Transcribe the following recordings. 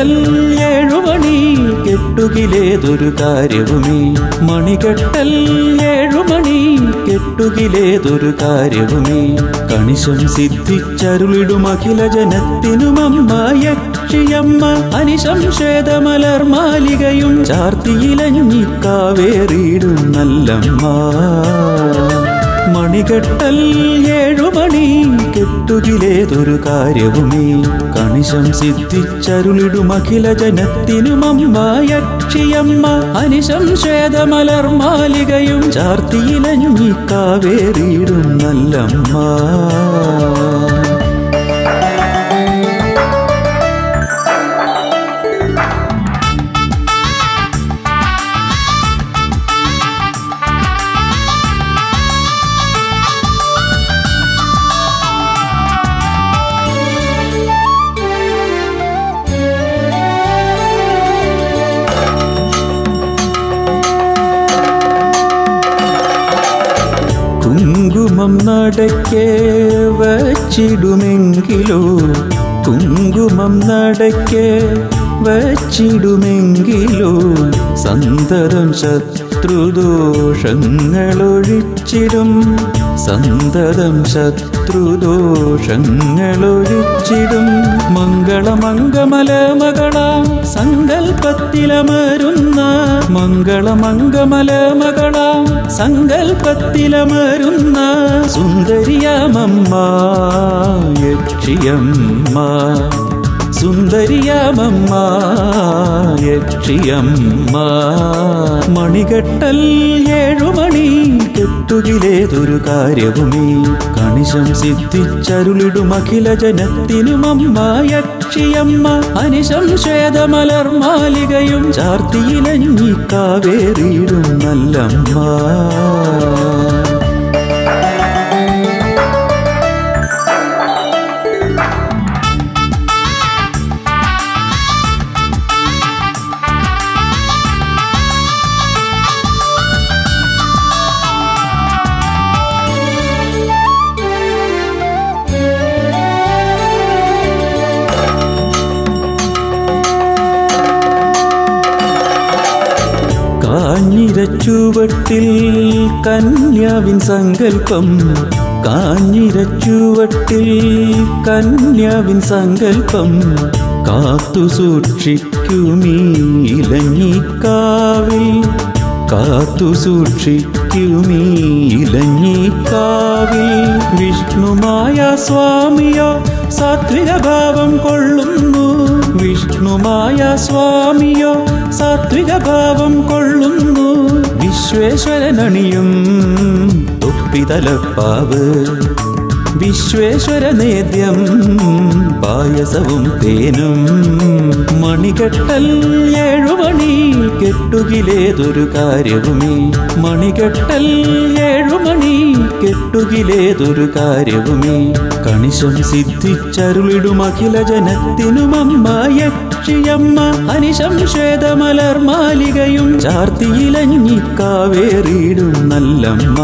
മണികെട്ടൽ ഏഴുമണി കെട്ടുകിലേതൊരു കാര്യവുമേ മണികെട്ടൽ ഏഴുമണി കെട്ടുകിലേതൊരു കാര്യവുമേ കണിശം സിദ്ധിച്ചരുളിടും അഖില ജനത്തിനുമമ്മ യക്ഷിയമ്മ അനിശം ശ്വേതമലർ മാലികയും ചാർത്തിയിലഞ്ഞിക്കാവേറിയിടും നല്ലമ്മ മണികെട്ടൽ ഏഴുമണി കെട്ടുകിലേതൊരു കാര്യവുമേ കണിശം സിദ്ധിച്ചരുളിടും അഖില ജനത്തിനുമമ്മ യക്ഷിയമ്മ അനിശം ശ്വേതമലർ മാലികയും ചാർത്തിയിലഞ്ഞിക്കാവേറിയിടും നല്ലമ്മ കുങ്കുമം നടക്കെ വച്ചിടുമെങ്കിലോ കുങ്കുമം നടക്കെ വച്ചിടുമെങ്കിലോ സന്തതം ശത്രുദോഷങ്ങളൊഴിച്ചിടും സന്തതം ശത്രുദോഷങ്ങളൊഴിച്ചിടും മംഗളമംഗമലമകളാം സങ്കൽപ്പത്തിലമരുന്ന മംഗളമംഗമലമകളാം സങ്കൽപ്പത്തിലമരുന്ന സുന്ദരിയാമമ്മ യക്ഷിയമ്മ സുന്ദരിയാമമ്മ യക്ഷിയമ്മ മണികെട്ടൽ ഏഴുമണി കെട്ടുകിലേതൊരു കാര്യവുമേ കണിശം സിദ്ധിച്ചരുളിടും അഖില ജനത്തിനുമമ്മ യക്ഷിയമ്മ അനിശം ശ്വേതമലർ മാലികയും ചാർത്തിയിലഞ്ഞിക്കാവേറിയിടും നല്ലമ്മ കാഞ്ഞിരച്ചുവട്ടിൽ കന്യാവിൻ സങ്കല്പം കാഞ്ഞിരച്ചുവട്ടിൽ കന്യാവിൻ സങ്കല്പം കാത്തു സൂക്ഷിക്കുമീ ഇലഞ്ഞിക്കാവിൽ കാത്തു സൂക്ഷിക്കുമീ ഇലഞ്ഞിക്കാവിൽ വിഷ്ണുമായ സ്വാമിയോ സാത്വിക ഭാവം കൊള്ളുന്നു വിഷ്ണുമായ സ്വാമിയോ സാത്വിക ഭാവം കൊള്ളുന്നു വിശ്വേശ്വരനണിയും തൊപ്പിതലപ്പാവ് വിശ്വേശ്വര നേദ്യം പായസവും തേനും മണികെട്ടൽ ഏഴുമണി കെട്ടുകിലേതൊരു കാര്യവുമേ മണികെട്ടൽ ഏഴുമണി കെട്ടുകിലേതൊരു കാര്യവുമേ കണിശം സിദ്ധിച്ചരുളിടും അഖില ജനത്തിനുമമ്മ യക്ഷിയമ്മ അനിശം ശ്വേതമലർ മാലികയും ചാർത്തിയിലഞ്ഞിക്കാവേറിയിടും നല്ലമ്മ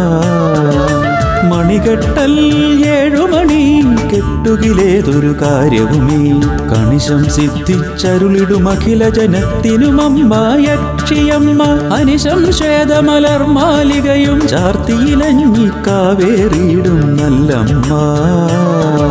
മണികെട്ടൽ ഏഴുമണി കെട്ടുകിലേതൊരു കാര്യവുമേ കണിശം സിദ്ധിച്ചരുളിടും അഖില ജനത്തിനുമമ്മ യക്ഷിയമ്മ അനിശം ശ്വേതമലർ മാലികയും ചാർത്തിയിലഞ്ഞിക്കാവേറിയിടും നല്ലമ്മ